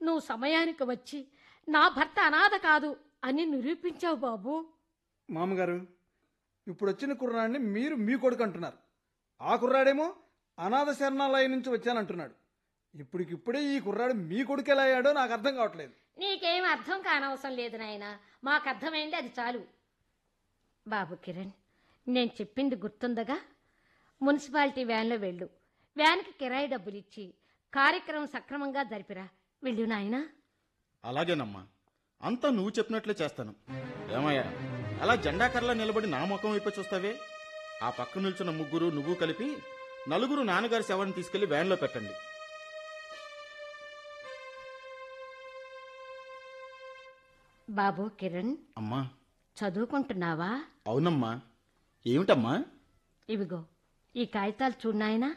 నువ్వు సమయానికి వచ్చి నా భర్త అనాథ కాదు అని నిరూపించావు బాబు మామగారు ఇప్పుడు వచ్చిన కుర్రాడిని మీరు మీ కొడుకు అంటున్నారు ఆ కుర్రాడేమో అనాథ శరణాలయం నుంచి వచ్చానంటున్నాడు ఇప్పటికిప్పుడే ఈ కుర్రాడు మీ కొడుకు ఎలా అయ్యాడో నాకు అర్థం కావట్లేదు నీకేం అర్థం కానవసరం లేదు నాయన మాకు అర్థమైంది అది చాలు బాబు కిరణ్ నేను చెప్పింది గుర్తుందగా మున్సిపాలిటీ వ్యాన్లో వెళ్ళు వ్యాన్కి కిరాయి డబ్బులు ఇచ్చి కార్యక్రమం సక్రమంగా జరిపిరా వెళ్ళు నాయనా అలాగేనమ్మా అంతా నువ్వు చెప్పినట్లే చేస్తాను ఏమయ్యా అలా జెండాకర్లా నిలబడి నా ముఖం వైపు చూస్తావే ఆ పక్క నిల్చున్న ముగ్గురు నువ్వు కలిపి నలుగురు నాన్నగారి శవాన్ని తీసుకెళ్లి వ్యాన్లో పెట్టండి బాబు కిరణ్ అమ్మా చదువుకుంటున్నావా అవునమ్మా ఏమిటమ్మా ఇవిగో ఈ కాగితాలు చూడు నాయనా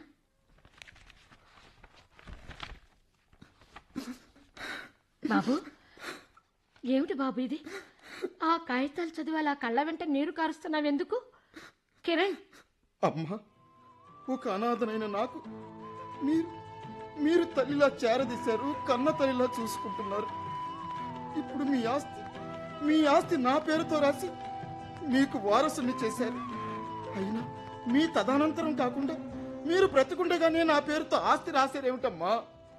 బాబు ఏమిటి బాబు ఇది ఆ కాగితాలు చదివి అలా కళ్ళ వెంట నీరు కారుస్తున్నావెందుకు కిరణ్ అమ్మా ఒక అనాథనైన నాకు మీరు మీరు తల్లిలా చేరదీశారు కన్న తల్లిలా చూసుకుంటున్నారు ఇప్పుడు మీ ఆస్తి మీ ఆస్తి నా పేరుతో రాసి మీకు వారసుని చేశారు అయినా మీ తదనంతరం కాకుండా మీరు బ్రతికుండగానే నా పేరుతో ఆస్తి రాశారేమిటమ్మా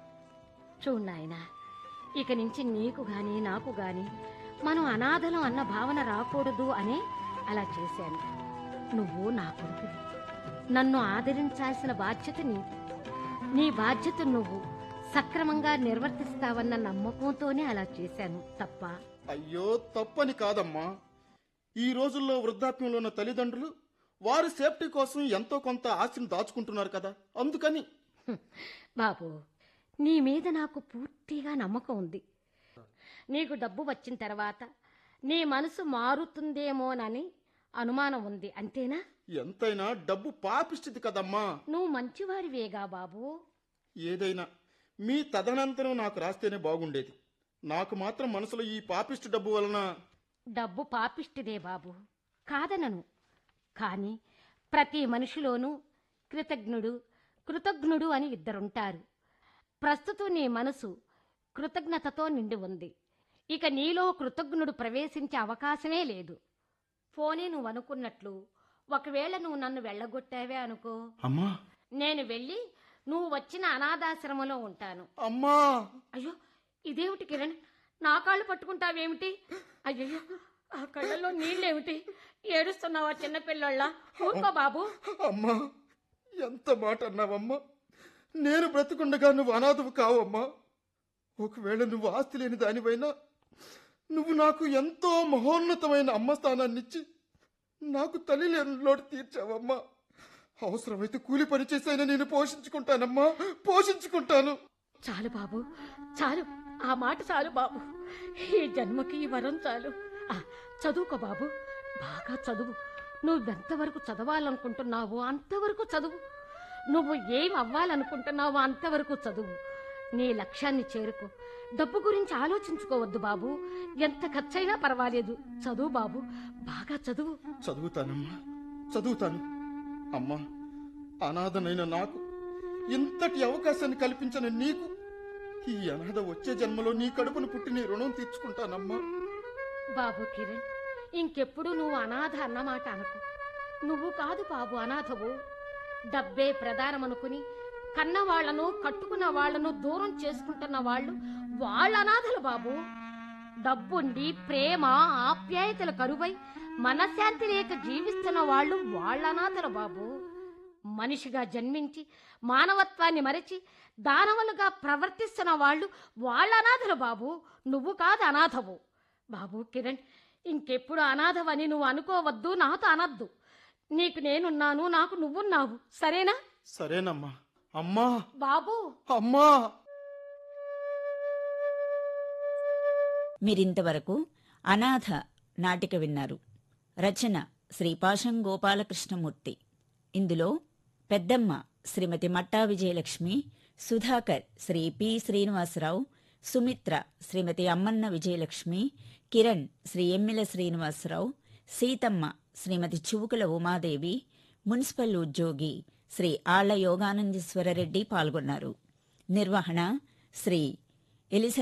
చూడు నాయనా ఇక నుంచి నీకు గాని నాకు గాని మనం అనాథలం అన్న భావన రాకూడదు అనే అలా చేశాను నువ్వు నా కొడుకువి నన్ను ఆదరించాల్సిన బాధ్యత నీది నీ బాధ్యత నువ్వు సక్రమంగా నిర్వర్తిస్తావన్న నమ్మకంతోనే అలా చేశాను తప్ప అయ్యో తప్పని కాదమ్మా ఈ రోజుల్లో వృద్ధాప్యంలో ఉన్న తల్లిదండ్రులు వారి సేఫ్టీ కోసం ఎంతో కొంత ఆస్తిని దాచుకుంటున్నారు కదా అందుకని హ్మ్. బాబు నీ మీద నాకు పూర్తిగా నమ్మకం ఉంది నీకు డబ్బు వచ్చిన తర్వాత నీ మనసు మారుతుందేమోనని అనుమానం ఉంది అంతేనా ఎంతైనా డబ్బు పాపిస్తుంది కదమ్మా నువ్వు మంచివాడివేగా బాబు ఏదైనా మీ తదనంతరం నాకు రాస్తేనే బాగుండేది నాకు మాత్రం మనసులో ఈ పాపిష్టి డబ్బు వలన డబ్బు పాపిష్టిదే బాబు కాదనను కానీ ప్రతి మనిషిలోనూ కృతజ్ఞుడు కృతజ్ఞుడు అని ఇద్దరుంటారు ప్రస్తుతం నీ మనసు కృతజ్ఞతతో నిండి ఉంది ఇక నీలో కృతజ్ఞుడు ప్రవేశించే అవకాశమే లేదు పోనీ నువ్వు అనుకున్నట్లు ఒకవేళ నువ్వు నన్ను వెళ్ళగొట్టావే అనుకో అమ్మా నేను వెళ్ళి నువ్వు వచ్చిన అనాథాశ్రమంలో ఉంటాను అమ్మా అయ్యో ఇదేమిటి కిరణ్ నా కాళ్ళు పట్టుకుంటావేమిటి అయ్యో ఆ కళ్ళల్లో నీళ్ళేమిటి ఏడుస్తున్నావా చిన్నపిల్లళ్ళ ఊరుకో బాబు అమ్మా ఎంత మాట అన్నావమ్మా నేను బ్రతికుండగా నువ్వు అనాథవు కావమ్మా ఒకవేళ నువ్వు ఆస్తి లేని దానివైనా నువ్వు నాకు ఎంతో మహోన్నతమైన అమ్మ స్థానాన్నిచ్చి నాకు తల్లి లేని లోటు తీర్చావమ్మా అవసరమైతే కూలి పని చేసైనా నేను పోషించుకుంటానమ్మా పోషించుకుంటాను చాలు బాబు చాలు ఆ మాట చాలు బాబు ఈ జన్మకి ఈ వరం చాలు ఆ, చదువుకో బాబు బాగా చదువు నువ్వెంతవరకు చదవాలనుకుంటున్నావో అంతవరకు చదువు నువ్వు ఏం అవ్వాలనుకుంటున్నావో అంతవరకు చదువు నీ లక్ష్యాన్ని చేరుకో డబ్బు గురించి ఆలోచించుకోవద్దు బాబు ఎంత ఖర్చైనా పర్వాలేదు చదువు బాబు బాగా చదువు చదువుతానమ్మా చదువుతాను అమ్మా అనాథనైన నాకు ఇంతటి అవకాశాన్ని కల్పించిన నీకు ఈ అనాథ వచ్చే జన్మలో నీ కడుపును పుట్టి నీ రుణం తీర్చుకుంటానమ్మా బాబు కిరణ్ ఇంకెప్పుడు నువ్వు అనాథ అన్నమాట అనుకో నువ్వు కాదు బాబు అనాథవు డబ్బే ప్రధానమనుకుని కన్న వాళ్లను కట్టుకున్న వాళ్లను దూరం చేసుకుంటున్న వాళ్ళు వాళ్ళ అనాథలు బాబు డబ్బుండి ప్రేమ ఆప్యాయతలు కరువై మనశ్శాంతి లేక జీవిస్తున్న వాళ్ళు వాళ్ళ అనాథలు బాబు మనిషిగా జన్మించి మానవత్వాన్ని మరచి దానవులుగా ప్రవర్తిస్తున్న వాళ్ళు వాళ్ళ అనాథలు బాబు నువ్వు కాదు అనాథవు బాబు కిరణ్ ఇంకెప్పుడు అనాథవని నువ్వు అనుకోవద్దు నాతో అనద్దు నీకు నేనున్నాను నాకు నువ్వున్నావు సరేనా సరేనమ్మా అమ్మా బాబు అమ్మా మీరింతవరకు అనాథ నాటిక విన్నారు రచన శ్రీ పాశం గోపాలకృష్ణమూర్తి ఇందులో పెద్దమ్మ శ్రీమతి మట్టా విజయలక్ష్మి సుధాకర్ శ్రీ పి శ్రీనివాసరావు సుమిత్ర శ్రీమతి అమ్మన్న విజయలక్ష్మి కిరణ్ శ్రీ ఎమ్మిల శ్రీనివాసరావు సీతమ్మ శ్రీమతి చువుకుల ఉమాదేవి మున్సిపల్ ఉద్యోగి శ్రీ ఆళ్ల యోగానందీశ్వరరెడ్డి పాల్గొన్నారు నిర్వహణ శ్రీ ఎలిస